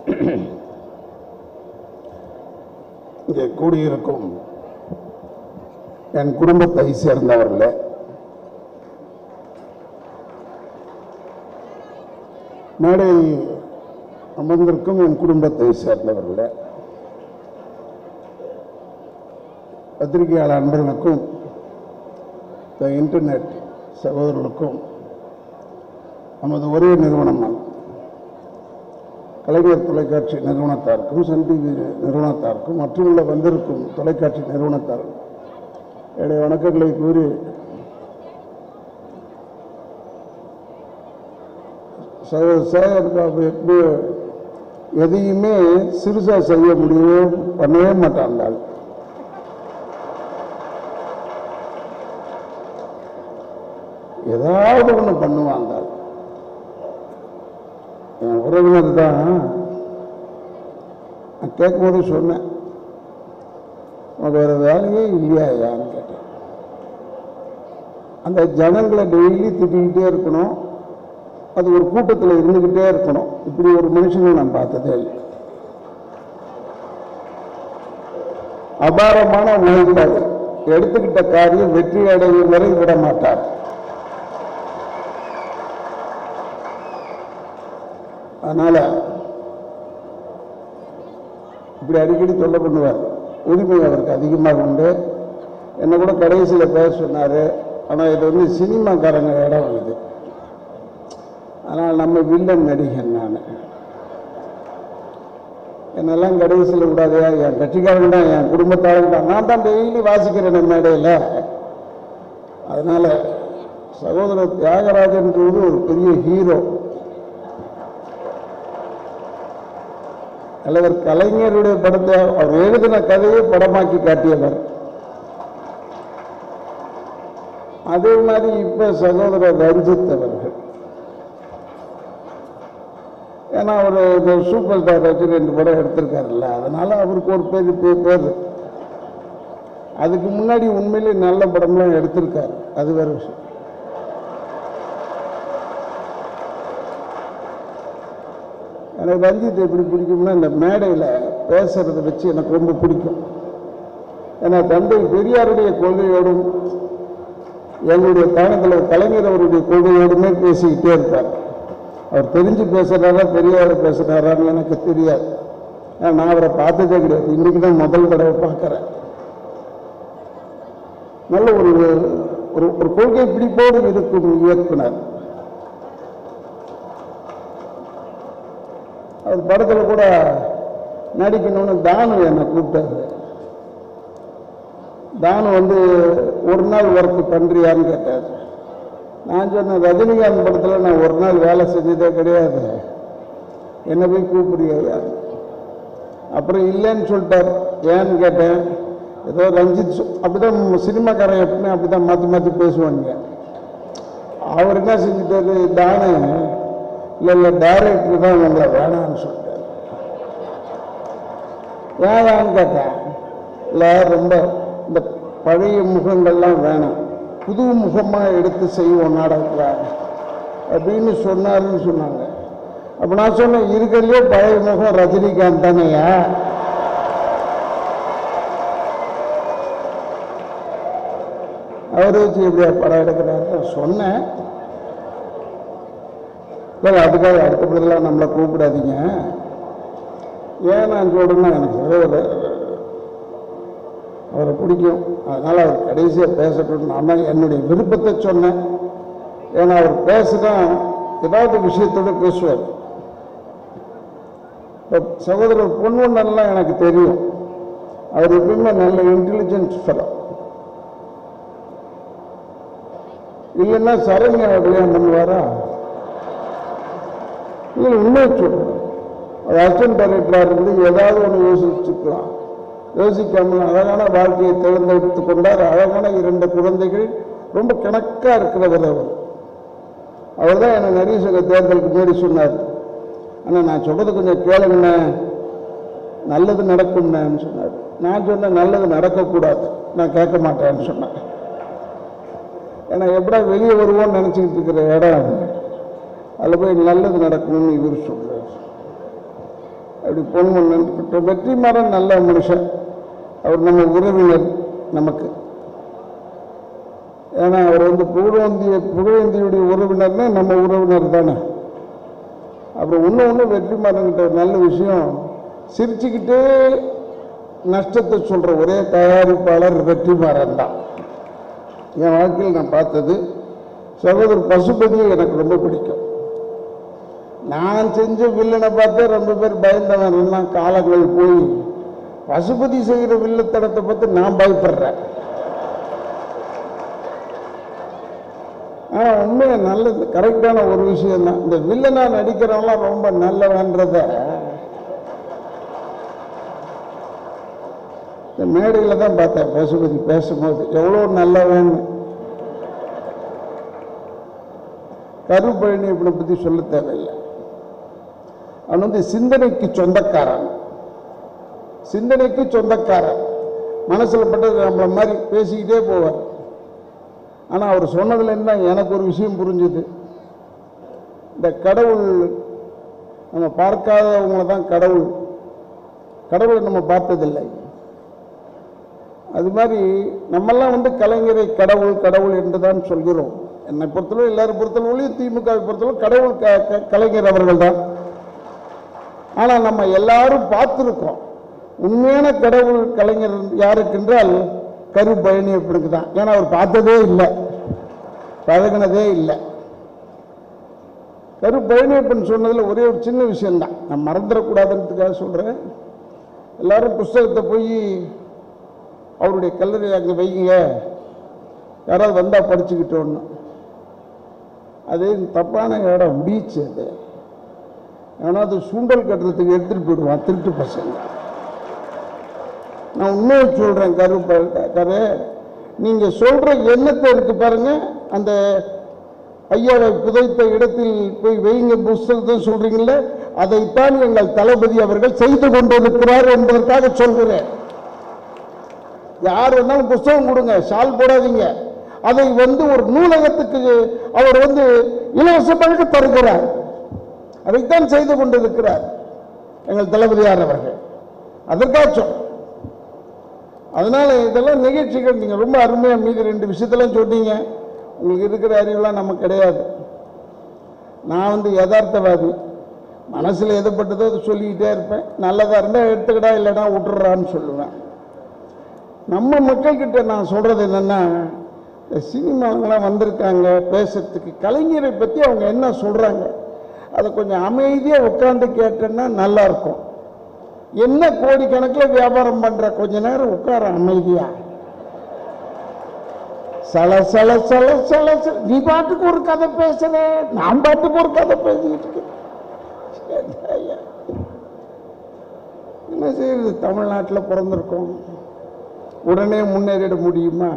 இங்கே கூடியிருக்கும் என் குடும்பத்தை சேர்ந்தவர்களே மேடையில் அமர்ந்திருக்கும் என் குடும்பத்தை சேர்ந்தவர்களே பத்திரிகையாளர் அன்பர்களுக்கும் இந்த இன்டர்நெட் சகோதரர்களுக்கும் நமது ஒரே நிறுவனமான கலைஞர் தொலைக்காட்சி நிறுவனத்தாருக்கும் சன் டிவி நிறுவனத்தாருக்கும் மற்றுமுள்ள வந்திருக்கும் தொலைக்காட்சி நிறுவனத்தாருக்கும் என்னுடைய வணக்கங்களை கூறி சகோதரர் சேகர் பாபு எப்படி எதையுமே சிறுசா செய்ய முடியவே பண்ணவே மாட்டான் அந்த ஆள் ஏதாவது ஒன்று பண்ணுவான் அந்த ஆள் என் உறவினர் தான் நான் கேட்கும்போது சொன்னேன் உனக்கு வேறு வேலையே இல்லையா ஐயான்னு கேட்டேன் அந்த ஜனங்களை டெய்லி திட்டிக்கிட்டே இருக்கணும் அது ஒரு கூட்டத்தில் இருந்துக்கிட்டே இருக்கணும் இப்படி ஒரு மனுஷனை நான் பார்த்ததே இல்லை அபாரமான உழைப்பாளி எடுத்துக்கிட்ட காரியம் வெற்றி அடையும் வரை விட மாட்டார் அதனால இப்படி அடிக்கடி தொல்லை பண்ணுவார் உரிமை அவருக்கு அதிகமாக உண்டு என்னை கூட கடைசியில் பேச சொன்னார் ஆனால் இது வந்து சினிமாக்காரங்க இடம் இது ஆனால் நம்ம வில்லன் நடிகன் நான் என்னெல்லாம் கடைசியில் விடாதையா என் கட்சிக்காரங்க தான் என் குடும்பத்தாரங்க தான் நான் தான் டெய்லி வாசிக்கிறேன் நம்ம மேடையில் அதனால் சகோதரர் தியாகராஜன்றது ஒரு பெரிய ஹீரோ தலைவர் கலைஞருடைய படத்தை அவர் எழுதின கதையை படமாக்கி காட்டியவர் அதே மாதிரி இப்ப சகோதரர் ரஞ்சித் அவர்கள் ஏன்னா அவர் இந்த சூப்பர் ஸ்டார் வச்சு ரெண்டு படம் எடுத்திருக்காருல்ல அதனால அவருக்கு ஒரு பேர் பேர் பேர் அதுக்கு முன்னாடி உண்மையிலே நல்ல படம்லாம் எடுத்திருக்காரு அது வேற விஷயம் எனக்கு ரஞ்சித் எப்படி பிடிக்கும்னா இந்த மேடையில் பேசுறதை வச்சு எனக்கு ரொம்ப பிடிக்கும் ஏன்னா தந்தை பெரியாருடைய கொள்கையோடும் எங்களுடைய தானத்தில் கலைஞர் அவருடைய கொள்கையோடுமே பேசிக்கிட்டே இருப்பார் அவர் தெரிஞ்சு பேசுகிறாரா பெரியார் பேசுகிறாரான்னு எனக்கு தெரியாது ஏன்னா நான் அவரை பார்த்ததே கிடையாது இன்றைக்கி தான் முதல் தடவை பார்க்குறேன் நல்ல ஒரு ஒரு ஒரு கொள்கை பிடிப்போடு இருக்கும் இயக்குனர் அவர் படத்தில் கூட நடிக்கணும்னு தானு என்னை கூப்பிட்டாரு தானு வந்து ஒரு நாள் ஒர்க் பண்ணுறியான்னு கேட்டார் நான் சொன்னேன் ரஜினிகாந்த் படத்தில் நான் ஒரு நாள் வேலை செஞ்சதே கிடையாது என்னை போய் கூப்பிடுறியா அப்புறம் இல்லைன்னு சொல்லிட்டார் ஏன்னு கேட்டேன் ஏதோ ரஞ்சித் சொ- அப்படிதான் சினிமாக்காரன் எப்பவுமே அப்படிதான் மாற்றி மாற்றி பேசுவாங்க அவர் என்ன செஞ்சுட்டாரு தானு இல்லை இல்லை டைரக்டர் தான் உங்களை வேணாம்னு சொல்லிட்டாரு ஏன் ஏன்னு கேட்டேன் இல்லை ரொம்ப இந்த பழைய முகங்கள்லாம் வேணாம் புது முகமாக எடுத்து செய்வோம் நாடகத்தில் அப்படின்னு சொன்னாருன்னு சொன்னாங்க அப்போ நான் சொன்னேன் இருக்கிறதுலே பழைய முகம் ரஜினிகாந்த் தானேயா அவரு வச்சு எப்படியா படம் எடுக்கிறாரு சொன்னேன் இல்லை அதுக்காக அடுத்த பதிலாக நம்மளை கூப்பிடாதீங்க ஏன் நான் சொல்றேன்னா எனக்கு ஒரு அவரை பிடிக்கும் அதனால் அவர் கடைசியாக பேசட்டும் நான் தான் என்னுடைய விருப்பத்தை சொன்னேன் ஏன்னா அவர் பேசுனா ஏதாவது விஷயத்தோட பேசுவார் இப்போ சகோதரர் பொன்வண்ணன்லாம் எனக்கு தெரியும் அவர் எப்பயுமே நல்ல இன்டெலிஜென்ட் ஃபெலோ இல்லைன்னா சரண்யா கல்யாணம் பண்ணுவாரா இல்லை உண்மையை சொல்றேன் அது அசிஸ்டன்ட் டைரக்டராக இருந்து ஏதாவது ஒன்று யோசிச்சுக்கலாம் யோசிக்காமல் அழகான வாழ்க்கையை தேர்ந்தெடுத்து கொண்டார் அழகான இரண்டு குழந்தைகள் ரொம்ப கணக்காக இருக்கிறவர் அவர் அவர் தான் என்னை நடிகை சங்க தேர்தலுக்கு முன்னாடி சொன்னார் ஆனால் நான் சொல்றது கொஞ்சம் கேளுங்கண்ணே நல்லது நடக்கும்னு சொன்னார் நான் சொன்னேன் நல்லது நடக்கக்கூடாது நான் கேட்க மாட்டேன்னு சொன்னேன் ஏன்னா எப்படா வெளியே வருவோம்னு நினச்சிக்கிட்டு இருக்கிற இடம் அது. அதில் போய் நல்லது நடக்கணும்னு இவர் சொல்றார் அப்படி பொன்முன்னன் இருக்கட்டும் வெற்றிமாறன் நல்ல மனுஷன் அவர் நம்ம உறவினர் நமக்கு ஏன்னா அவர் வந்து புகழேந்திய புகழேந்தியுடைய உறவினர்னா நம்ம உறவினர் தானே அப்புறம் இன்னும் ஒன்று வெற்றிமாறன்கிட்ட ஒரு நல்ல விஷயம் சிரிச்சுக்கிட்டே நஷ்டத்தை சொல்ற ஒரே தயாரிப்பாளர் வெற்றிமாறன் தான் என் வாழ்க்கையில் நான் பார்த்தது சகோதரர் பசுபதியை எனக்கு ரொம்ப பிடிக்கும் நான் செஞ்ச வில்லனை பார்த்தே ரொம்ப பேர் பயந்தவன் எல்லாம் காலங்கள் போய் பசுபதி செய்கிற வில்லத்தனத்தை பார்த்து நான் பயப்படுறேன் ஆனால் உண்மையை நல்லது கரெக்டான ஒரு விஷயம் தான் இந்த வில்லனா நடிக்கிறவங்களாம் ரொம்ப நல்லவன்றத இந்த மேடையில் தான் பார்த்தேன் பசுபதி பேசும்போது எவ்வளோ நல்லவன் கருப்பழனி இப்படி பற்றி சொல்ல தேவையில்லை அவன் வந்து சிந்தனைக்கு சொந்தக்காரன் சிந்தனைக்கு சொந்தக்காரன் மனசில் பட்டது நம்மள மாதிரி பேசிக்கிட்டே போவார் ஆனால் அவர் சொன்னதுல என்ன எனக்கு ஒரு விஷயம் புரிஞ்சுது இந்த கடவுள் நம்ம பார்க்காதவங்கள தான் கடவுள் கடவுளை நம்ம பார்த்ததில்லை அது மாதிரி நம்மெல்லாம் வந்து கலைஞரை கடவுள் கடவுள் என்று தான் சொல்கிறோம் என்னை பொறுத்தளவு எல்லாரும் பொறுத்தளவுலையும் திமுகவை பொறுத்தளவு கடவுள் க- க- கலைஞர் அவர்கள் தான் ஆனால் நம்ம எல்லாரும் பார்த்துருக்கோம் உண்மையான கடவுள் கலைஞர் யாருக்கென்றால் கரு பழனியப்பனுக்கு தான் ஏன்னா அவர் பார்த்ததே இல்லை பழகினதே இல்லை கரு பழனியப்பன் சொன்னதில் ஒரே ஒரு சின்ன விஷயம்தான் நான் மறந்துடக்கூடாதுன்றதுக்காக சொல்கிறேன் எல்லாரும் புஸ்தகத்தை போய் அவருடைய கல்லறை அங்கே வைங்க யாராவது வந்தால் படிச்சுக்கிட்டோன்னு அது தப்பான இடம் பீச் அது ஆனால் அது சுண்டல் கட்டுறதுக்கு எடுத்துகிட்டு போயிடுவான் திருட்டு பசங்க நான் உண்மையை சொல்கிறேன் கரு ப- கரு நீங்கள் சொல்கிற எண்ணத்தை இருக்கு பாருங்க அந்த ஐயாவை புதைத்த இடத்தில் போய் வைங்க புஸ்தகத்தை சொல்றீங்கல்ல அதைத்தான் எங்கள் தளபதி அவர்கள் செய்து கொண்டிருக்கிறார் என்பதற்காக சொல்கிறேன் யார் வேணாலும் புஸ்தகம் கொடுங்க ஷால் போடாதீங்க அதை வந்து ஒரு நூலகத்துக்கு அவர் வந்து இலவசமாக தருகிறார் அதைத்தான் செய்து கொண்டிருக்கிறார் எங்கள் தளபதியார் அவர்கள் அதற்காக சொல் அதனால இதெல்லாம் நிகழ்ச்சிகள் நீங்க ரொம்ப அருமையா மீதி ரெண்டு விஷயத்தெல்லாம் சொன்னீங்க உங்களுக்கு இருக்கிற அறிவுலாம் நமக்கு கிடையாது நான் வந்து யதார்த்தவாதி மனசுல எதுப்பட்டதோ அதை சொல்லிக்கிட்டே இருப்பேன் நல்லதா இருந்தா எடுத்துக்கடா இல்லைன்னா விட்டுறான்னு சொல்லுவேன் நம்ம மக்கள்கிட்ட நான் சொல்றது என்னன்னா இந்த சினிமாவெல்லாம் வந்திருக்காங்க பேசுறதுக்கு கலைஞரை பத்தி அவங்க என்ன சொல்றாங்க அதை கொஞ்சம் அமைதியா உட்கார்ந்து கேட்டேன்னா நல்லா இருக்கும் என்ன கோடிக்கணக்கில் வியாபாரம் பண்ற கொஞ்ச நேரம் உட்கார அமைதியா சல சல சல சல சல நீ பாட்டுக்கு ஒரு கதை பேசுற நான் பாட்டுக்கு ஒரு கதை பேசிக்கிட்டு இருக்கேன். ஐயா. என்ன செய்யுது தமிழ்நாட்டில் பிறந்திருக்கோம் உடனே முன்னேறிட முடியுமா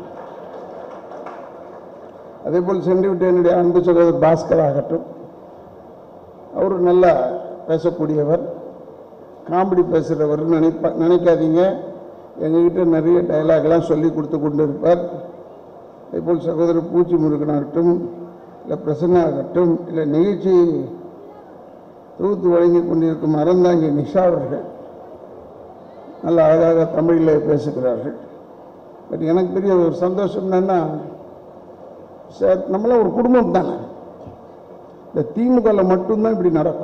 அதே போல் சென்று விட்டு என்னுடைய அன்பு சகோதரர் பாஸ்கர் ஆகட்டும் அவர் நல்லா பேசக்கூடியவர் காமெடி பேசுகிறவர் நினைப்பா நினைக்காதீங்க எங்ககிட்ட நிறைய டயலாக்லாம் சொல்லி கொடுத்து கொண்டு இருப்பார் அதேபோல் சகோதரர் பூச்சி முருகனாகட்டும் இல்லை பிரசன்னா ஆகட்டும் இல்லை நிகழ்ச்சி தொகுத்து வழங்கி கொண்டிருக்கும் அறந்தாங்கி நிஷா அவர்கள் நல்ல அழகாக தமிழில் பேசுகிறார்கள் பட் எனக்கு பெரிய ஒரு சந்தோஷம் என்னன்னா சார் நம்மளாம் ஒரு குடும்பம் தானே இந்த திமுகவில் மட்டும்தான் இப்படி நடக்கும்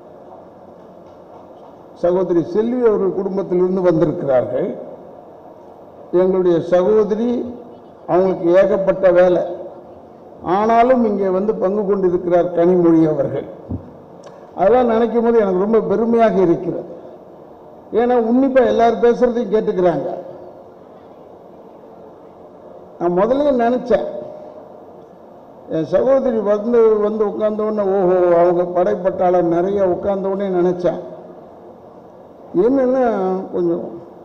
சகோதரி செல்வி அவர்கள் குடும்பத்திலிருந்து வந்திருக்கிறார்கள் எங்களுடைய சகோதரி அவங்களுக்கு ஏகப்பட்ட வேலை ஆனாலும் இங்கே வந்து பங்கு கொண்டிருக்கிறார் கனிமொழி அவர்கள் அதெல்லாம் நினைக்கும் போது எனக்கு ரொம்ப பெருமையாக இருக்கிறது ஏன்னா உன்னிப்பா எல்லாரும் பேசுறதையும் கேட்டுக்கிறாங்க நான் முதல்ல நினைச்சேன் என் சகோதரி வந்து வந்து உட்கார்ந்த உடனே ஓஹோ அவங்க படைப்பட்டாளர் நிறைய உட்கார்ந்த உடனே நினைச்சேன் என்னன்னா கொஞ்சம்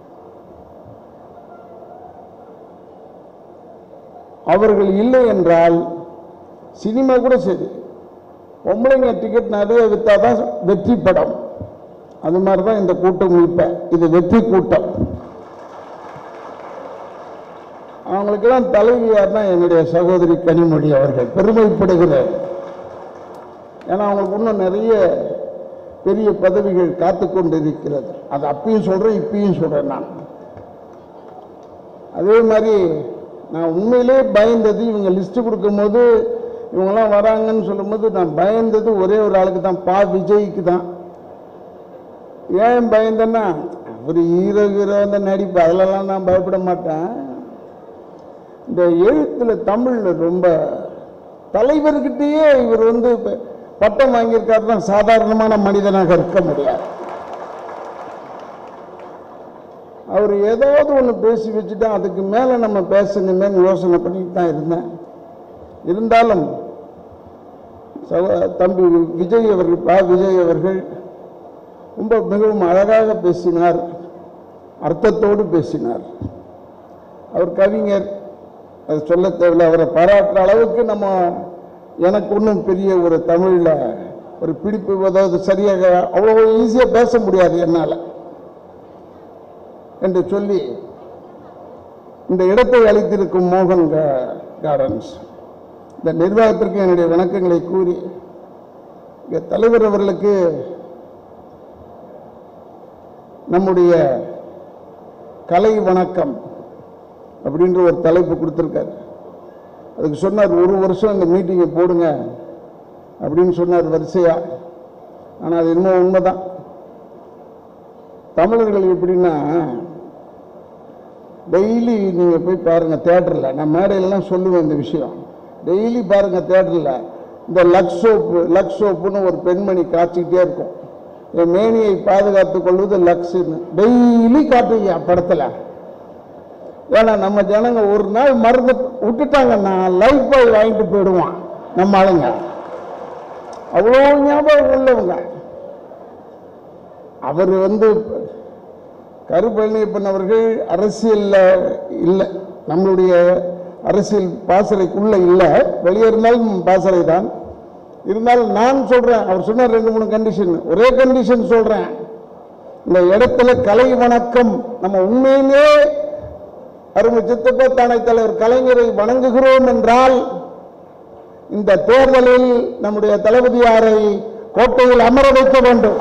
அவர்கள் இல்லை என்றால் சினிமா கூட சரி பொம்பளைங்க டிக்கெட் நிறைய வித்தாதான் வெற்றி படம் அது மாதிரி தான் இந்த கூட்டம் இப்ப இது வெற்றி கூட்டம் அவங்களுக்கெல்லாம் தலைவி யாருன்னா என்னுடைய சகோதரி கனிமொழி அவர்கள் பெருமைப்படுகிறேன் ஏன்னா அவங்களுக்கு இன்னும் நிறைய பெரிய பதவிகள் காத்து கொண்டிருக்கிறது அது அப்பயும் சொல்றேன் இப்பயும் சொல்றேன் நான் அதே மாதிரி நான் உண்மையிலே பயந்தது இவங்க லிஸ்ட் கொடுக்கும்போது இவங்கெல்லாம் வராங்கன்னு சொல்லும்போது நான் பயந்தது ஒரே ஒரு ஆளுக்கு தான் பா விஜய்க்கு தான் ஏன் பயந்தேன்னா அவர் ஹீரோ ஹீரோ அந்த நடிப்பு அதிலெல்லாம் நான் பயப்பட மாட்டேன் இந்த எழுத்துல தமிழ்ல ரொம்ப தலைவர்கிட்டயே இவர் வந்து ப- பட்டம் வாங்கியிருக்காருன்னா சாதாரணமான மனிதனாக இருக்க முடியாது அவர் ஏதாவது ஒன்று பேசி வச்சுட்டா அதுக்கு மேலே நம்ம பேசணுமேன்னு யோசனை பண்ணிட்டு தான் இருந்தேன் இருந்தாலும் சகோ- தம்பி விஜய் அவர்கள் பா விஜய் அவர்கள் ரொம்ப மிகவும் அழகாக பேசினார் அர்த்தத்தோடு பேசினார் அவர் கவிஞர் அது சொல்ல தேவையில்லை அவரை பாராட்டுற அளவுக்கு நம்ம எனக்கு ஒன்றும் பெரிய ஒரு தமிழில் ஒரு பிடிப்பு அதாவது சரியாக அவ்வளோ ஈஸியாக பேச முடியாது என்னால் என்று சொல்லி இந்த இடத்தை அளித்திருக்கும் மோகன் கா- கார்டன்ஸ் இந்த நிர்வாகத்திற்கு என்னுடைய வணக்கங்களை கூறி இங்க தலைவர் அவர்களுக்கு நம்முடைய கலை வணக்கம் அப்படின்ற ஒரு தலைப்பு கொடுத்துருக்காரு அதுக்கு சொன்னார் ஒரு வருஷம் இந்த மீட்டிங்கை போடுங்க அப்படின்னு சொன்னார் வரிசையா ஆனால் அது இன்னும் உண்மைதான் தமிழர்கள் எப்படின்னா டெய்லி நீங்கள் போய் பாருங்க தேட்டரில் நான் மேடையிலலாம் சொல்லுவேன் இந்த விஷயம் டெய்லி பாருங்க தேட்டரில் இந்த லக்ஸ் சோப்பு லக்ஸ் சோப்புன்னு ஒரு பெண்மணி காய்ச்சிக்கிட்டே இருக்கும் என் மேனியை பாதுகாத்துக் கொள்வது லக்ஸ்ன்னு டெய்லி காட்டுவீங்க படத்தில் ஏன்னா நம்ம ஜனங்க ஒரு நாள் மருந்து விட்டுட்டாங்கன்னா லைஃப் பாய் வாங்கிட்டு போயிடுவான் நம்ம ஆளுங்க அவ்வளோ ஞாபகம் உள்ளவங்க அவர் வந்து கருப்பழனியப்பன் அவர்கள் அரசியல்ல இல்லை நம்மளுடைய அரசியல் பாசறைக்குள்ள இல்லை வெளியே இருந்தாலும் பாசறை தான் இருந்தாலும் நான் சொல்றேன் அவர் சொன்னார் ரெண்டு மூணு கண்டிஷன் ஒரே கண்டிஷன் சொல்றேன் இந்த இடத்துல கலை வணக்கம் நம்ம உண்மையிலே அருமை சித்தப்ப தானை தலைவர் கலைஞரை வணங்குகிறோம் என்றால் இந்த தேர்தலில் நம்முடைய தளபதியாரை கோட்டையில் அமர வைக்க வேண்டும்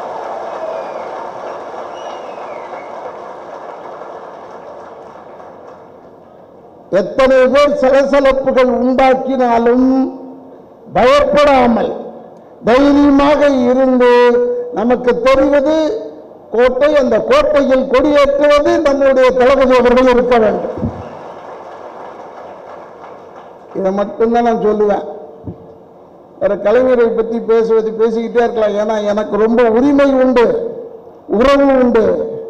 எத்தனை பேர் சலசலப்புகள் உண்டாக்கினாலும் பயப்படாமல் தைரியமாக இருந்து நமக்கு தெரிவது கோட்டை அந்த கோட்டையில் கொடியேற்றுவது நம்முடைய தளபதி அவர்கள் இருக்க வேண்டும் இதை மட்டும்தான் நான் சொல்லுவேன் வேற கலைஞரை பற்றி பேசுவது பேசிக்கிட்டே இருக்கலாம் ஏன்னா எனக்கு ரொம்ப உரிமை உண்டு உறவு உண்டு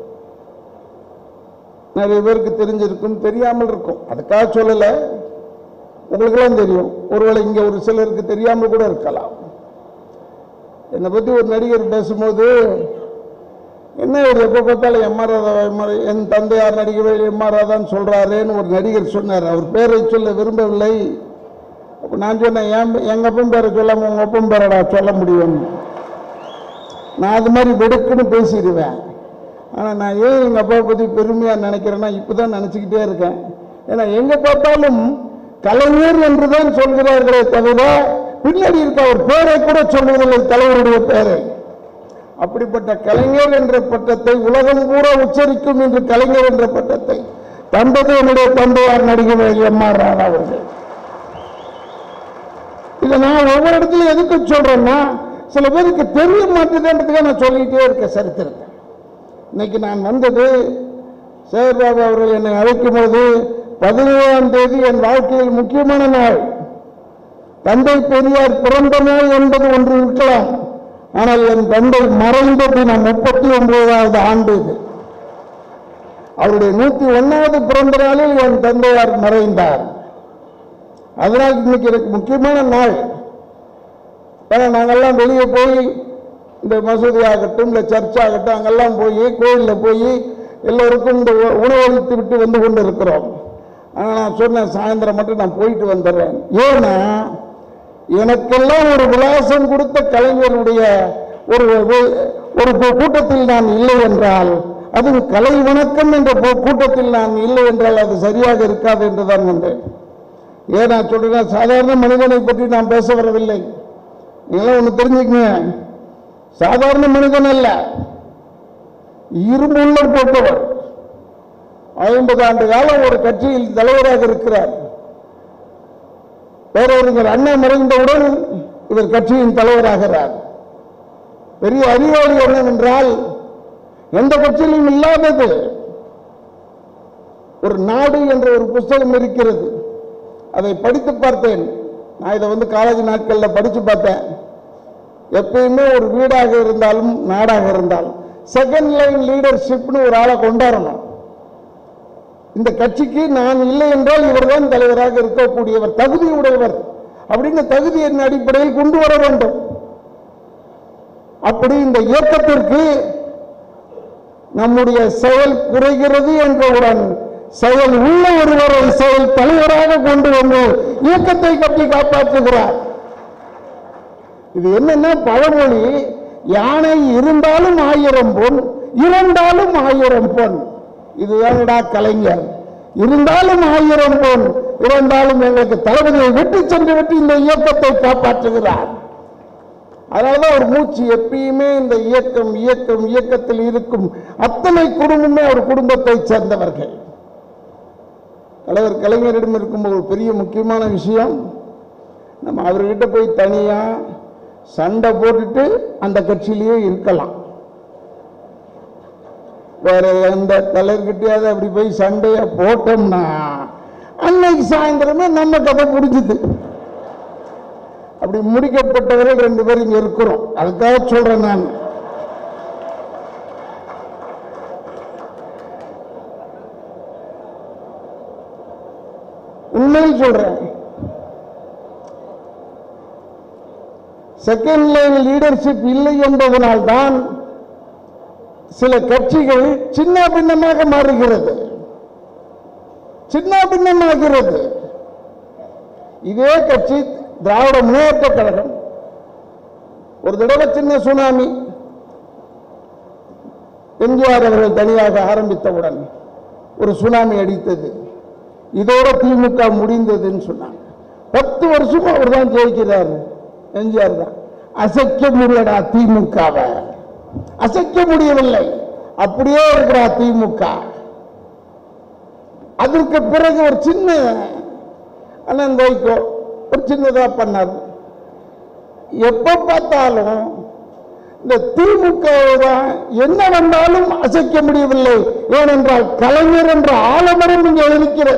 நிறைய பேருக்கு தெரிஞ்சிருக்கும் தெரியாமல் இருக்கும் அதுக்காக சொல்லலை உங்களுக்கெல்லாம் தெரியும் ஒருவேளை இங்க ஒரு சிலருக்கு தெரியாமல் கூட இருக்கலாம் என்னை பத்தி ஒரு நடிகர் பேசும்போது என்ன ஒரு எப்போ பார்த்தாலும் எம் ஆர் ராதா MR என் தந்தையார் நடிகவே எம் ஆர் ராதான்னு சொல்றாரேன்னு ஒரு நடிகர் சொன்னார் அவர் பேரை சொல்ல விரும்பவில்லை அப்ப நான் சொன்னேன் என் எங்க அப்பன் பேரை சொல்லாம உங்க அப்பன் பேரடா சொல்ல முடியும் நான் அது மாதிரி வெடுக்குன்னு பேசிடுவேன் ஆனால் நான் ஏன் எங்கள் அப்பாவை பற்றி பெருமையாக நினைக்கிறேன்னா இப்போ தான் நினச்சிக்கிட்டே இருக்கேன் ஏன்னா எங்கே பார்த்தாலும் கலைஞர் என்று தான் சொல்கிறார்களே தவிர பின்னாடி இருக்க அவர் பேரை கூட சொல்வதில்லை தலைவருடைய பேரை அப்படிப்பட்ட கலைஞர் என்ற பட்டத்தை உலகம் பூரா உச்சரிக்கும் என்று கலைஞர் என்ற பட்டத்தை தந்தது என்னுடைய தந்தையார் நடிகர் எம் ஆர் ராதா அவர்கள் இதை நான் ஒவ்வொரு இடத்துல எதுக்கு சொல்றேன்னா சில பேருக்கு தெரிய மாட்டேதுன்றதுக்காக நான் சொல்லிக்கிட்டே இருக்கேன் சரித்திரத்தை இன்னைக்கு நான் வந்தது சேகர்பாபு அவர்கள் என்னை அழைக்கும் போது பதினேழாம் தேதி என் வாழ்க்கையில் முக்கியமான நாள் தந்தை பெரியார் பிறந்த நாள் என்பது ஒன்று இருக்கலாம் ஆனால் என் தந்தை மறைந்த தினம் முப்பத்தி ஒன்பதாவது ஆண்டு இது அவருடைய நூத்தி ஒன்னாவது பிறந்த நாளில் என் தந்தையார் மறைந்தார் அதனால் இன்னைக்கு எனக்கு முக்கியமான நாள் ஏன்னா நாங்கெல்லாம் வெளியே போய் இந்த மசூதி ஆகட்டும் இல்லை சர்ச் ஆகட்டும் அங்கெல்லாம் போய் கோயிலில் போய் எல்லோருக்கும் இந்த உ- உணவளித்து விட்டு வந்து கொண்டு இருக்கிறோம் ஆனால் நான் சொன்னேன் சாயந்தரம் மட்டும் நான் போயிட்டு வந்துடுறேன் ஏன்னா எனக்கெல்லாம் ஒரு விலாசம் கொடுத்த கலைஞருடைய ஒரு வே- ஒரு கூ- கூட்டத்தில் நான் இல்லை என்றால் அது கலை வணக்கம் என்ற கூ- கூட்டத்தில் நான் இல்லை என்றால் அது சரியாக இருக்காது என்றுதான் வந்தேன் ஏன் நான் சொல்றேன் சாதாரண மனிதனை பற்றி நான் பேச வரவில்லை நீங்களாம் ஒன்று தெரிஞ்சுக்கங்க சாதாரண மனிதன் அல்ல இரும்புள்ள போட்டவர் ஐம்பது ஆண்டு காலம் ஒரு கட்சியில் தலைவராக இருக்கிறார் பேரறிஞர் அண்ணா மறைந்தவுடன் இவர் கட்சியின் தலைவராகிறார் பெரிய அறிவாளி என்னவென்றால் எந்த கட்சியிலும் இல்லாதது ஒரு நாடு என்ற ஒரு புஸ்தகம் இருக்கிறது அதை படித்து பார்த்தேன் நான் இதை வந்து காலேஜ் நாட்களில் படித்து பார்த்தேன் எப்பயுமே ஒரு வீடாக இருந்தாலும் நாடாக இருந்தாலும் செகண்ட் லைன் லீடர்ஷிப்னு ஒரு ஆளை கொண்டாடணும் இந்த கட்சிக்கு நான் இல்லை என்றால் இவர்தான் தலைவராக இருக்கக்கூடியவர் தகுதி உடையவர் அப்படின்னு தகுதியின் அடிப்படையில் கொண்டு வர வேண்டும் அப்படி இந்த இயக்கத்திற்கு நம்முடைய செயல் குறைகிறது என்றவுடன் செயல் உள்ள ஒருவரை செயல் தலைவராக கொண்டு வந்து இயக்கத்தை கட்டி காப்பாற்றுகிறார் இது என்னன்னா பழமொழி யானை இருந்தாலும் ஆயிரம் பொன் இறந்தாலும் ஆயிரம் பொன் இதுதான்டா கலைஞர் இருந்தாலும் ஆயிரம் பொன் இறந்தாலும் எங்களுக்கு தளபதியை விட்டு சென்று விட்டு இந்த இயக்கத்தை காப்பாற்றுகிறார் அதனாலதான் ஒரு மூச்சு எப்பயுமே இந்த இயக்கம் இயக்கம் இயக்கத்தில் இருக்கும் அத்தனை குடும்பமே ஒரு குடும்பத்தை சேர்ந்தவர்கள் தலைவர் கலைஞரிடம் இருக்கும் ஒரு பெரிய முக்கியமான விஷயம் நம்ம அவர்கிட்ட போய் தனியா சண்டை போட்டுட்டு அந்த கட்சியிலேயே இருக்கலாம் வேற எந்த தலைவர்கிட்டயாவது அப்படி போய் சண்டைய போட்டோம்னா அன்னைக்கு சாயந்தரமே நம்ம கதை முடிஞ்சுது அப்படி முடிக்கப்பட்டவர்கள் ரெண்டு பேரும் இங்க இருக்கிறோம் அதுக்காக சொல்றேன் நான் உண்மையில் சொல்றேன் செகண்ட் லைன் லீடர்ஷிப் இல்லை என்பதனால் தான் சில கட்சிகள் சின்ன பின்னமாக மாறுகிறது சின்ன பின்னமாகிறது இதே கட்சி திராவிட முன்னேற்ற கழகம் ஒரு தடவை சின்ன சுனாமி எம்ஜிஆர் அவர்கள் தனியாக ஆரம்பித்தவுடன் ஒரு சுனாமி அடித்தது இதோட திமுக முடிந்ததுன்னு சொன்னாங்க பத்து வருஷமா அவர் தான் ஜெயிக்கிறார் எம்ஜிஆர் தான் அசைக்க முடியடா திமுகவை அசைக்க முடியவில்லை அப்படியே இருக்கிறா திமுக அதற்கு பிறகு ஒரு சின்ன அண்ணன் வைகோ ஒரு சின்னதா பண்ணார் எப்ப பார்த்தாலும் இந்த திமுக தான் என்ன வந்தாலும் அசைக்க முடியவில்லை ஏனென்றால் கலைஞர் என்ற ஆலமரம் இங்கே இருக்கிறது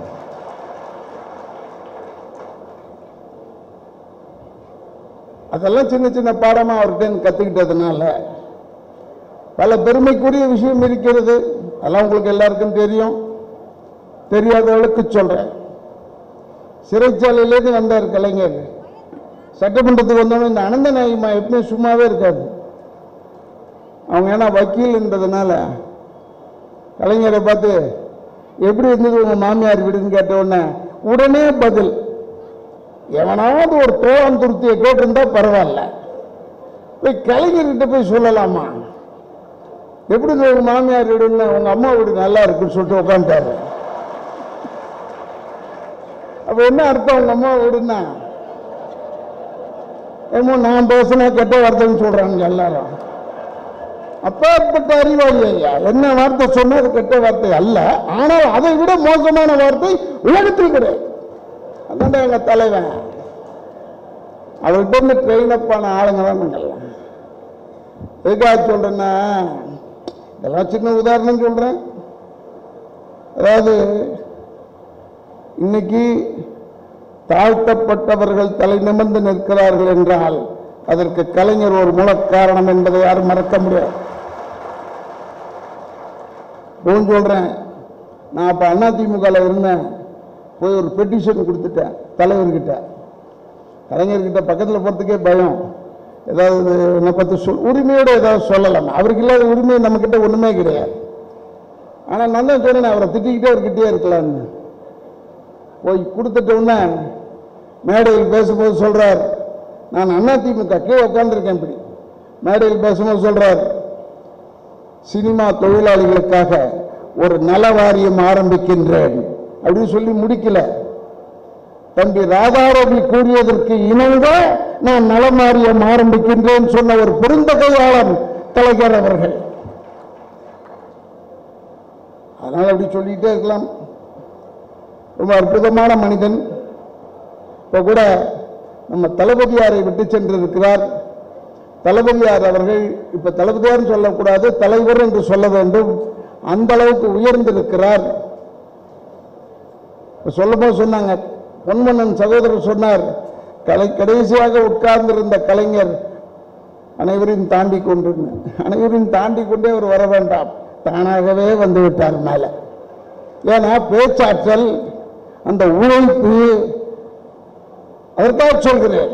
அதெல்லாம் சின்ன சின்ன பாடமா அவர்கிட்ட இருந்து கத்துக்கிட்டதுனால பல பெருமைக்குரிய விஷயம் இருக்கிறது அதெல்லாம் உங்களுக்கு எல்லாருக்கும் தெரியும் தெரியாதவளுக்கு சொல்றேன் சிறைச்சாலையிலேருந்து வந்தார் கலைஞர் சட்டமன்றத்துக்கு வந்தோடனே இந்த அனந்த நாயகமா எப்பவுமே சும்மாவே இருக்காது அவங்க ஏன்னா வக்கீல்ன்றதுனால கலைஞரை பார்த்து எப்படி இருந்தது உங்க மாமியார் வீடுன்னு கேட்ட உடனே உடனே பதில் எவனாவது ஒரு தோழம் துருத்தியை கேட்டிருந்தா பரவாயில்ல போய் கலைஞர்கிட்ட போய் சொல்லலாமா எப்படி இருந்தது உங்க மாமியார் வீடுன்னு உங்க அம்மா வீடு நல்லா இருக்குன்னு சொல்லிட்டு உட்காந்துட்டாரு அப்ப என்ன அர்த்தம் உங்க அம்மா வீடுன்னா ஏமோ நான் பேசினா கெட்ட வார்த்தைன்னு சொல்றாங்க எல்லாரும் அப்பேற்பட்ட அறிவாளி ஐயா என்ன வார்த்தை சொன்னா அது கெட்ட வார்த்தை அல்ல ஆனால் அதை விட மோசமான வார்த்தை உலகத்தில் கிடையாது அதான் எங்க தலைவன் அவர்கிட்ட இருந்து ட்ரெயின் அப் ஆன ஆளுங்க தான் நாங்கெல்லாம் எதுக்காக சொல்றேன்னா இதெல்லாம் சின்ன உதாரணம் சொல்றேன் அதாவது இன்னைக்கு தாழ்த்தப்பட்டவர்கள் தலை நிமிர்ந்து நிற்கிறார்கள் என்றால் அதற்கு கலைஞர் ஒரு மூல காரணம் என்பதை யாரும் மறக்க முடியாது போன் சொல்றேன் நான் அப்ப அண்ணா திமுகவில் இருந்தேன் போய் ஒரு பெட்டிஷன் கொடுத்துட்டேன் தலைவர்கிட்ட கலைஞர்கிட்ட பக்கத்தில் போகிறதுக்கே பயம் ஏதாவது என்னை பற்றி சொல் உரிமையோடு ஏதாவது சொல்லலாம் அவருக்கு இல்லாத உரிமை நம்மக்கிட்ட ஒன்றுமே கிடையாது ஆனால் நான் தான் சொன்னேன் அவரை திட்டிக்கிட்டே இருக்கிட்டே இருக்கலாம்னு போய் கொடுத்துட்ட உடனே மேடையில் பேசும்போது சொல்றார் நான் அதிமுக கீழே உட்கார்ந்திருக்கேன் இப்படி மேடையில் பேசும்போது சொல்றார் சினிமா தொழிலாளிகளுக்காக ஒரு நல வாரியம் ஆரம்பிக்கின்றேன் அப்படின்னு சொல்லி முடிக்கல தம்பி ராதாரவி கூறியதற்கு இணங்க நான் நலமாரியம் ஆரம்பிக்கின்றேன் சொன்ன ஒரு பெருந்தகையாளன் கலைஞர் அவர்கள் அதனால அப்படி சொல்லிட்டே இருக்கலாம் ரொம்ப அற்புதமான மனிதன் இப்ப கூட நம்ம தளபதியாரை விட்டு சென்றிருக்கிறார் தளபதியார் அவர்கள் இப்ப தளபதியார் சொல்லக்கூடாது தலைவர் என்று சொல்ல வேண்டும் அந்த அளவுக்கு உயர்ந்திருக்கிறார் இப்ப சொல்லும்போது சொன்னாங்க பொன்மன்னன் சகோதரர் சொன்னார் கலை கடைசியாக உட்கார்ந்திருந்த கலைஞர் அனைவரையும் தாண்டி கொண்டு அனைவரையும் தாண்டி கொண்டே அவர் வர வேண்டாம் தானாகவே வந்து விட்டார் மேல ஏன்னா பேச்சாற்றல் அந்த உழைப்பு அதற்காக சொல்கிறேன்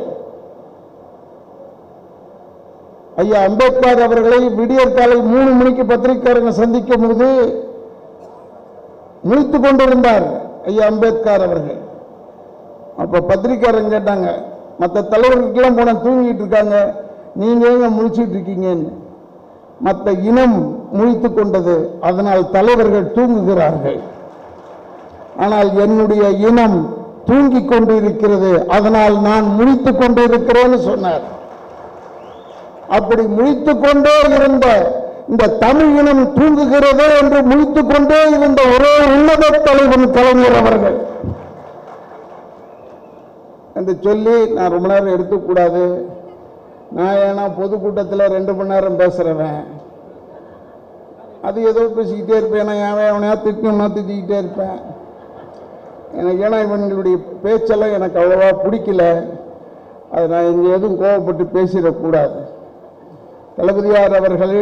ஐயா அம்பேத்கர் அவர்களை விடியற் காலை மூணு மணிக்கு பத்திரிகையாளங்க சந்திக்கும் போது முழித்துக் கொண்டிருந்தார் ஐயா அம்பேத்கர் அவர்கள் அப்ப பத்திரிக்கையாளங்க கேட்டாங்க மற்ற தலைவர்களுக்கெல்லாம் போன தூங்கிட்டு இருக்காங்க நீங்க ஏங்க முழிச்சிட்டு இருக்கீங்கன்னு மற்ற இனம் முழித்துக் கொண்டது அதனால் தலைவர்கள் தூங்குகிறார்கள் ஆனால் என்னுடைய இனம் தூங்கிக் கொண்டிருக்கிறது அதனால் நான் முழித்துக் கொண்டிருக்கிறேன்னு சொன்னார் அப்படி முழித்துக் கொண்டே இருந்த இந்த தமிழ் இனம் தூங்குகிறதே என்று முழித்துக் கொண்டே இருந்த ஒரே உன்னத தலைவன் கலைஞர் அவர்கள் என்று சொல்லி நான் ரொம்ப நேரம் எடுத்துக்கூடாது நான் ஏன்னா பொதுக்கூட்டத்தில் ரெண்டு மணி நேரம் பேசுறவன் அது ஏதோ பேசிக்கிட்டே இருப்பேன் நான் எவன் எவனையா திட்டணும்னா திட்டிக்கிட்டே இருப்பேன் எனக்கு ஏன்னா இவங்களுடைய பேச்செல்லாம் எனக்கு அவ்வளவா பிடிக்கல அது நான் இங்கே எதுவும் கோவப்பட்டு பேசிடக்கூடாது தளபதியார் அவர்கள்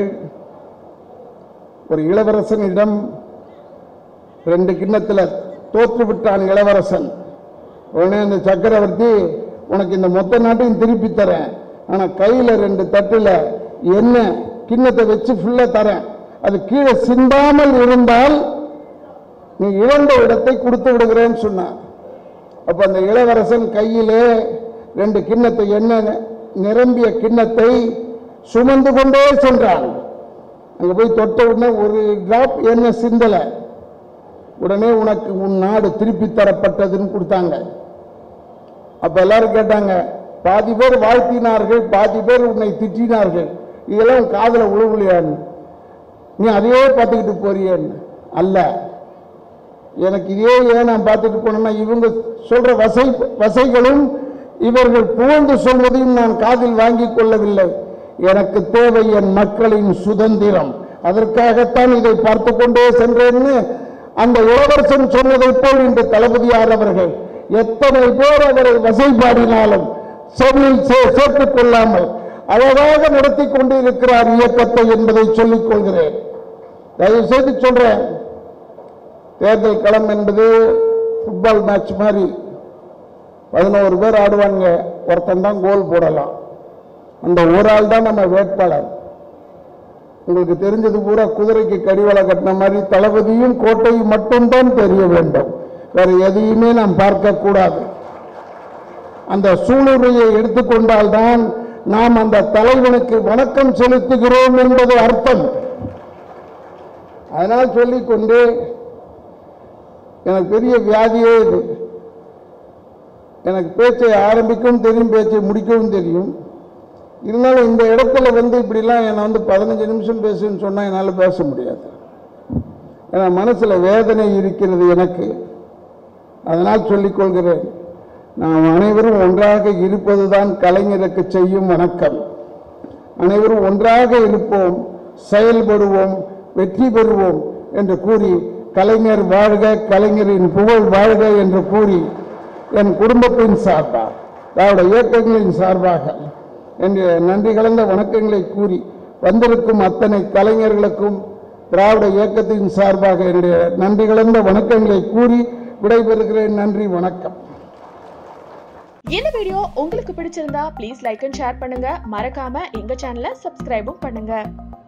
ஒரு இளவரசனிடம் ரெண்டு கிண்ணத்தில் தோற்று விட்டான் இளவரசன் உடனே அந்த சக்கரவர்த்தி உனக்கு இந்த மொத்த நாட்டையும் திருப்பி தரேன் ஆனா கையில ரெண்டு தட்டுல என்ன கிண்ணத்தை வச்சு ஃபுல்லா தரேன் அது கீழே சிந்தாமல் இருந்தால் நீ இழந்த இடத்தை கொடுத்து விடுகிறேன்னு சொன்னான் அப்ப அந்த இளவரசன் கையிலே ரெண்டு கிண்ணத்தை என்ன நிரம்பிய கிண்ணத்தை சுமந்து கொண்டே சென்றான் அங்க போய் தொட்ட உடனே ஒரு டிராப் என்ன சிந்தல உடனே உனக்கு உன் நாடு திருப்பி தரப்பட்டதுன்னு கொடுத்தாங்க அப்ப எல்லாரும் கேட்டாங்க பாதி பேர் வாழ்த்தினார்கள் பாதி பேர் உன்னை திட்டினார்கள் இதெல்லாம் உன் காதுல உழுவுலையான்னு நீ அதையே பார்த்துக்கிட்டு போறியேன்னு அல்ல எனக்கு இதே ஏன் நான் பார்த்துட்டு போனேன்னா இவங்க சொல்ற வசை வசைகளும் இவர்கள் புகழ்ந்து சொல்வதையும் நான் காதில் வாங்கிக் கொள்ளவில்லை எனக்கு தேவை என் மக்களின் சுதந்திரம் அதற்காகத்தான் இதை பார்த்து கொண்டே சென்றேன்னு அந்த இளவரசன் சொன்னதைப் போல் இன்று தளபதியார் அவர்கள் எத்தனை பேர் அவரை வசைபாடினாலும் செவியில் சே- சேர்த்துக் கொள்ளாமல் அழகாக நடத்தி கொண்டிருக்கிறார் இயக்கத்தை என்பதை சொல்லிக் கொள்கிறேன் தயவு செய்து சொல்றேன் தேர்தல் களம் என்பது ஃபுட்பால் மேட்ச் மாதிரி பதினோரு பேர் ஆடுவாங்க ஒருத்தன் தான் கோல் போடலாம் அந்த ஒரு ஆள் தான் நம்ம வேட்பாளர் உங்களுக்கு தெரிஞ்சது பூரா குதிரைக்கு கடிவாள கட்டின மாதிரி தளபதியும் கோட்டையும் மட்டும்தான் தெரிய வேண்டும் வேற எதையுமே நாம் பார்க்க கூடாது அந்த சூளுரையை எடுத்துக்கொண்டால்தான் நாம் அந்த தலைவனுக்கு வணக்கம் செலுத்துகிறோம் என்பது அர்த்தம் அதனால் சொல்லிக்கொண்டு எனக்கு பெரிய வியாதியே இது எனக்கு பேச்சை ஆரம்பிக்கவும் தெரியும் பேச்சை முடிக்கவும் தெரியும் இருந்தாலும் இந்த இடத்துல வந்து இப்படிலாம் என்னை வந்து பதினஞ்சு நிமிஷம் பேசுன்னு சொன்னால் என்னால் பேச முடியாது ஏன்னா மனசில் வேதனை இருக்கிறது எனக்கு அதனால் சொல்லிக் கொள்கிறேன் நாம் அனைவரும் ஒன்றாக இருப்பதுதான் கலைஞருக்கு செய்யும் வணக்கம் அனைவரும் ஒன்றாக இருப்போம் செயல்படுவோம் வெற்றி பெறுவோம் என்று கூறி கலைஞர் வாழ்க கலைஞரின் புகழ் வாழ்க என்று கூறி என் குடும்பத்தின் சார்பாக திராவிட இயக்கங்களின் சார்பாக என்ற நன்றி கலந்த வணக்கங்களை கூறி வந்திருக்கும் அத்தனை கலைஞர்களுக்கும் திராவிட இயக்கத்தின் சார்பாக என்னுடைய நன்றி கலந்த வணக்கங்களை கூறி விடைபெறுகிறேன் நன்றி வணக்கம் இந்த வீடியோ உங்களுக்கு பிடிச்சிருந்தா ப்ளீஸ் லைக் அண்ட் ஷேர் பண்ணுங்க மறக்காம எங்க சேனலை சப்ஸ்கிரைபும் பண்ணுங்க